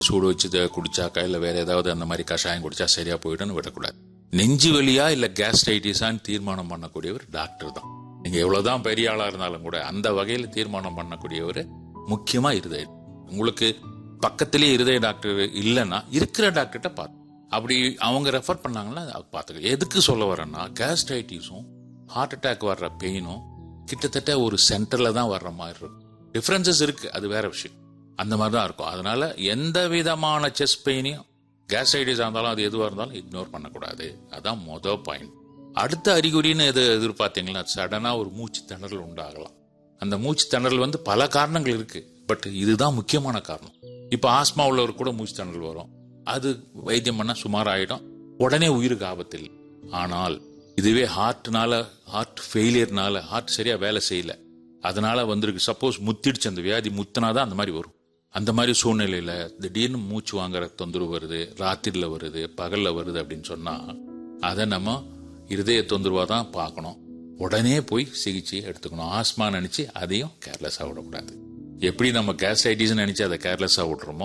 சூடு வச்சு இதை குடிச்சாக்கா இல்லை வேற ஏதாவது அந்த மாதிரி கஷாயம் குடிச்சா சரியா போயிடும்னு விடக்கூடாது நெஞ்சு வலியா இல்ல கேஸ்ட்ரைட்டிஸான்னு தீர்மானம் பண்ணக்கூடியவர் டாக்டர் தான் நீங்க எவ்வளவுதான் பெரிய ஆளா இருந்தாலும் கூட அந்த வகையில தீர்மானம் பண்ணக்கூடியவர் முக்கியமா இருதய உங்களுக்கு பக்கத்திலேயே இருதய டாக்டர் இல்லைன்னா இருக்கிற டாக்டர்கிட்ட பார்த்து அப்படி அவங்க ரெஃபர் பண்ணாங்கன்னா அது பார்த்துக்க எதுக்கு சொல்ல வரேன்னா கேஸ்ட்ரைட்டிஸும் ஹார்ட் அட்டாக் வர்ற பெயினும் கிட்டத்தட்ட ஒரு சென்டர்ல தான் வர்ற மாதிரி இருக்கும் டிஃபரன்சஸ் இருக்கு அது வேற விஷயம் அந்த மாதிரி தான் இருக்கும் அதனால எந்த விதமான செஸ்ட் பெயினையும் கேஸ்ட்ரைட்டிஸாக இருந்தாலும் அது எதுவாக இருந்தாலும் இக்னோர் பண்ணக்கூடாது அதான் மொதல் பாயிண்ட் அடுத்த அறிகுறின்னு எது எதிர்பார்த்தீங்கன்னா சடனாக ஒரு மூச்சு திணறல் உண்டாகலாம் அந்த மூச்சு திணறல் வந்து பல காரணங்கள் இருக்கு பட் இதுதான் முக்கியமான காரணம் இப்போ ஆஸ்மா உள்ளவர் கூட மூச்சு திணறல் வரும் அது வைத்தியம் பண்ண சுமார் ஆயிடும் உடனே உயிருக்கு ஆபத்து இல்லை ஆனால் இதுவே ஹார்ட்னால ஹார்ட் ஃபெயிலியர்னால ஹார்ட் சரியா வேலை செய்யல அதனால வந்திருக்கு சப்போஸ் முத்திடுச்சு அந்த வியாதி முத்தினாதான் அந்த மாதிரி வரும் அந்த மாதிரி சூழ்நிலையில திடீர்னு மூச்சு வாங்குற தொந்தரவு வருது ராத்திரில வருது பகல்ல வருது அப்படின்னு சொன்னா அதை நம்ம இருதய தொந்தரவா தான் பார்க்கணும் உடனே போய் சிகிச்சை எடுத்துக்கணும் ஆஸ்மா நினைச்சு அதையும் கேர்லெஸ்ஸா விடக்கூடாது எப்படி நம்ம கேஸ்ட்ரைட்டிஸ் நினைச்சு அதை கேர்லெஸ்ஸா விடுறோமோ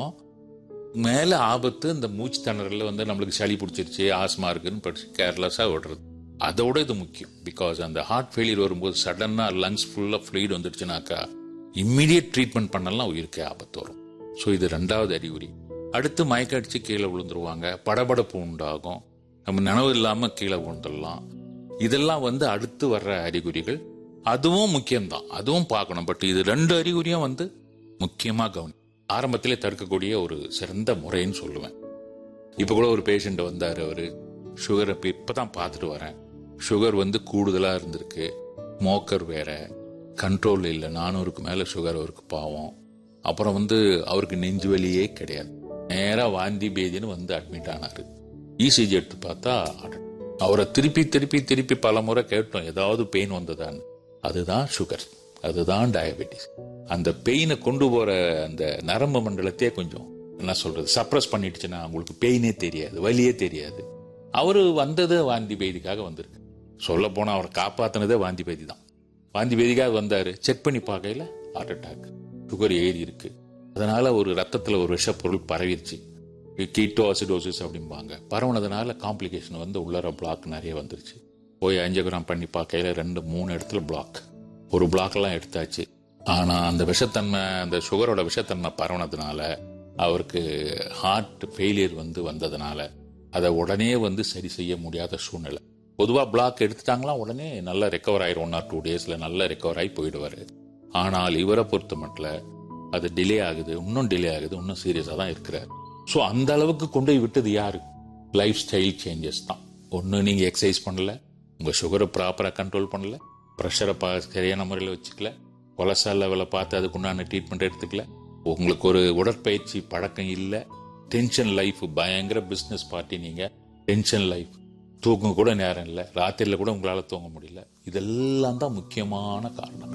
மேல ஆபத்து இந்த மூச்சு திணறல வந்து நம்மளுக்கு சளி பிடிச்சிருச்சு ஆஸ்மா இருக்குன்னு படிச்சு கேர்லெஸ்ஸா விடுறது அதோட இது முக்கியம் பிகாஸ் அந்த ஹார்ட் ஃபெயிலியர் வரும்போது சடனா லங்ஸ் ஃபுல்லா ஃப்ளூயிட் வந்துடுச்சுனாக்கா இம்மிடியட் ட்ரீட்மெண்ட் பண்ணலாம் உயிருக்கே ஆபத்து வரும் ஸோ இது ரெண்டாவது அறிகுறி அடுத்து மயக்க அடிச்சு கீழே விழுந்துருவாங்க படபடப்பு உண்டாகும் நம்ம நனவு இல்லாம கீழே விழுந்துடலாம் இதெல்லாம் வந்து அடுத்து வர்ற அறிகுறிகள் அதுவும் முக்கியம்தான் அதுவும் பார்க்கணும் பட் இது ரெண்டு அறிகுறியும் வந்து முக்கியமா கவனி ஆரம்பத்திலே தடுக்கக்கூடிய ஒரு சிறந்த முறைன்னு சொல்லுவேன் இப்ப கூட ஒரு பேஷண்ட் வந்தாரு அவரு சுகர் இப்ப இப்பதான் பார்த்துட்டு வரேன் சுகர் வந்து கூடுதலா இருந்திருக்கு மோக்கர் வேற கண்ட்ரோல் இல்லை நானூறுக்கு மேல சுகர் அவருக்கு பாவம் அப்புறம் வந்து அவருக்கு நெஞ்சு வலியே கிடையாது நேரா வாந்தி பேதின்னு வந்து அட்மிட் ஆனாரு இசிஜி எடுத்து பார்த்தா அட- அவரை திருப்பி திருப்பி திருப்பி பல முறை கேட்டோம் ஏதாவது பெயின் வந்ததான்னு அதுதான் சுகர் அதுதான் டயபெட்டிஸ் அந்த பெயினை கொண்டு போற அந்த நரம்பு மண்டலத்தையே கொஞ்சம் என்ன சொல்றது சப்ரஸ் பண்ணிடுச்சுன்னா உங்களுக்கு பெயினே தெரியாது வலியே தெரியாது அவரு வந்தது வாந்தி பேதிக்காக வந்திருக்கு சொல்ல போனா அவரை காப்பாத்தினதே வாந்தி பேதி தான் வாந்தி பேதிக்காக வந்தாரு செக் பண்ணி பார்க்கையில ஹார்ட் அட்டாக் சுகர் ஏறி இருக்கு அதனால ஒரு ரத்தத்துல ஒரு விஷப்பொருள் பரவிருச்சு கீட்டோ அசிடோசிஸ் அப்படிம்பாங்க பரவுனதுனால காம்ப்ளிகேஷன் வந்து உள்ளர பிளாக் நிறைய வந்துருச்சு போய் ஆஞ்சியோகிராம் பண்ணி பார்க்கையில ரெண்டு மூணு இடத்துல பிளாக் ஒரு பிளாக் எல்லாம் எடுத்தாச்சு ஆனா அந்த விஷத்தன்மை அந்த சுகரோட விஷத்தன்மை பரவுனதுனால அவருக்கு ஹார்ட் ஃபெயிலியர் வந்து வந்ததுனால அதை உடனே வந்து சரி செய்ய முடியாத சூழ்நிலை பொதுவா பிளாக் எடுத்துட்டாங்களா உடனே நல்லா ரெக்கவர் ஆயிரும் ஒன் ஆர் டூ டேஸ்ல நல்லா ரெக்கவர் ஆகி போயிடுவாரு ஆனால் இவரை பொறுத்த மட்டும் அது டிலே ஆகுது இன்னும் டிலே ஆகுது இன்னும் சீரியஸா தான் இருக்கிறார் ஸோ அந்த அளவுக்கு கொண்டு போய் விட்டது யாரு லைஃப் ஸ்டைல் சேஞ்சஸ் தான் ஒன்று நீங்க எக்ஸசைஸ் பண்ணல உங்க சுகரை ப்ராப்பரா கண்ட்ரோல் பண்ணல ப்ரெஷரை பா சரியான முறையில் வச்சுக்கல கொலஸ்ட்ரால் லெவலை பார்த்து அதுக்குண்டான ட்ரீட்மெண்ட் எடுத்துக்கல உங்களுக்கு ஒரு உடற்பயிற்சி பழக்கம் இல்லை டென்ஷன் லைஃப் பயங்கர பிஸ்னஸ் பார்ட்டி நீங்க டென்ஷன் லைஃப் தூக்கம் கூட நேரம் இல்லை ராத்திரில கூட உங்களால தூங்க முடியல இதெல்லாம் தான் முக்கியமான காரணம்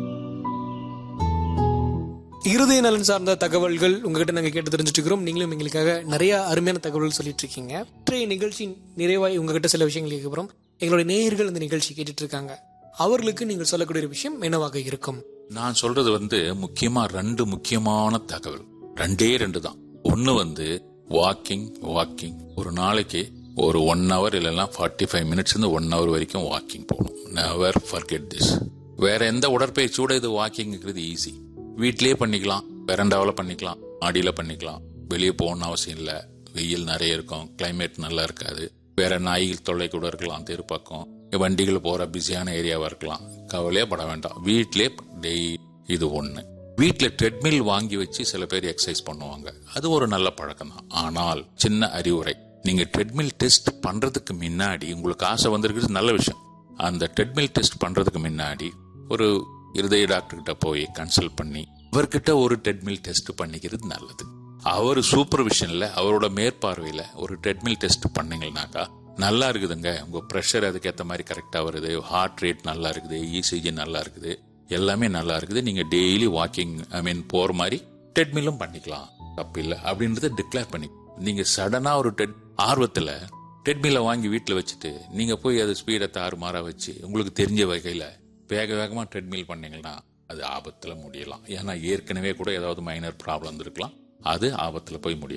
இருதய நலன் சார்ந்த தகவல்கள் உங்ககிட்ட நாங்க கேட்டு தெரிஞ்சுட்டு இருக்கிறோம் நீங்களும் எங்களுக்காக நிறைய அருமையான தகவல்கள் சொல்லிட்டு இருக்கீங்க இன்றைய நிகழ்ச்சி நிறைவாய் உங்ககிட்ட சில விஷயங்கள் கேட்க போறோம் எங்களுடைய நேயர்கள் இந்த நிகழ்ச்சி கேட்டுட்டு இருக்காங்க அவர்களுக்கு நீங்கள் சொல்லக்கூடிய ஒரு விஷயம் என்னவாக இருக்கும் நான் சொல்றது வந்து முக்கியமா ரெண்டு முக்கியமான தகவல் ரெண்டே ரெண்டு தான் ஒன்னு வந்து வாக்கிங் வாக்கிங் ஒரு நாளைக்கு ஒரு ஒன் ஹவர் இல்லைன்னா ஃபார்ட்டி ஃபைவ் மினிட்ஸ் இருந்து ஒன் ஹவர் வரைக்கும் வாக்கிங் போகணும் நெவர் ஃபர்கெட் திஸ் வேற எந்த உடற்பயிற்சியோட இது வாக்கிங்கிறது ஈஸி வீட்லயே பண்ணிக்கலாம் வெரண்டாவில் பண்ணிக்கலாம் மாடியில பண்ணிக்கலாம் வெளியே போகணும்னு அவசியம் இல்லை வெயில் நிறைய இருக்கும் கிளைமேட் நல்லா இருக்காது வேற நாய்கள் தொல்லை கூட இருக்கலாம் தெரு பக்கம் வண்டிகள் போற பிஸியான ஏரியாவா இருக்கலாம் கவலையே பட வேண்டாம் வீட்லயே டெய்லி இது ஒண்ணு வீட்ல ட்ரெட்மில் வாங்கி வச்சு சில பேர் எக்ஸசைஸ் பண்ணுவாங்க அது ஒரு நல்ல பழக்கம் தான் ஆனால் சின்ன அறிவுரை நீங்க ட்ரெட்மில் டெஸ்ட் பண்றதுக்கு முன்னாடி உங்களுக்கு ஆசை வந்திருக்கிறது நல்ல விஷயம் அந்த ட்ரெட்மில் டெஸ்ட் பண்றதுக்கு முன்னாடி ஒரு இருதய டாக்டர் கிட்ட போய் கன்சல்ட் பண்ணி இவர்கிட்ட ஒரு ட்ரெட்மில் டெஸ்ட் பண்ணிக்கிறது நல்லது அவர் சூப்பர்விஷன்ல அவரோட மேற்பார்வையில ஒரு ட்ரெட்மில் டெஸ்ட் பண்ணீங்கன்னாக்கா நல்லா இருக்குதுங்க உங்க ப்ரெஷர் அதுக்கேற்ற மாதிரி கரெக்டா வருது ஹார்ட் ரேட் நல்லா இருக்குது இசிஜி நல்லா இருக்குது எல்லாமே நல்லா இருக்குது நீங்க டெய்லி வாக்கிங் ஐ மீன் போற மாதிரி ட்ரெட்மில்லும் பண்ணிக்கலாம் தப்பு இல்லை அப்படின்றத டிக்ளேர் பண்ணி நீங்க சடனா ஒரு டெட் ஆர்வத்துல ட்ரெட்மில்ல வாங்கி வீட்டில் வச்சுட்டு நீங்க போய் அது ஸ்பீடை தாறுமாறா வச்சு உங்களுக்கு தெரிஞ்ச வகையில வேக வேகமா ட்ரெட்மில் பண்ணீங்கன்னா அது ஆபத்துல முடியலாம் ஏன்னா ஏற்கனவே கூட ஏதாவது மைனர் ப்ராப்ளம் இருக்கலாம் அது ஆபத்துல போய் முடியும்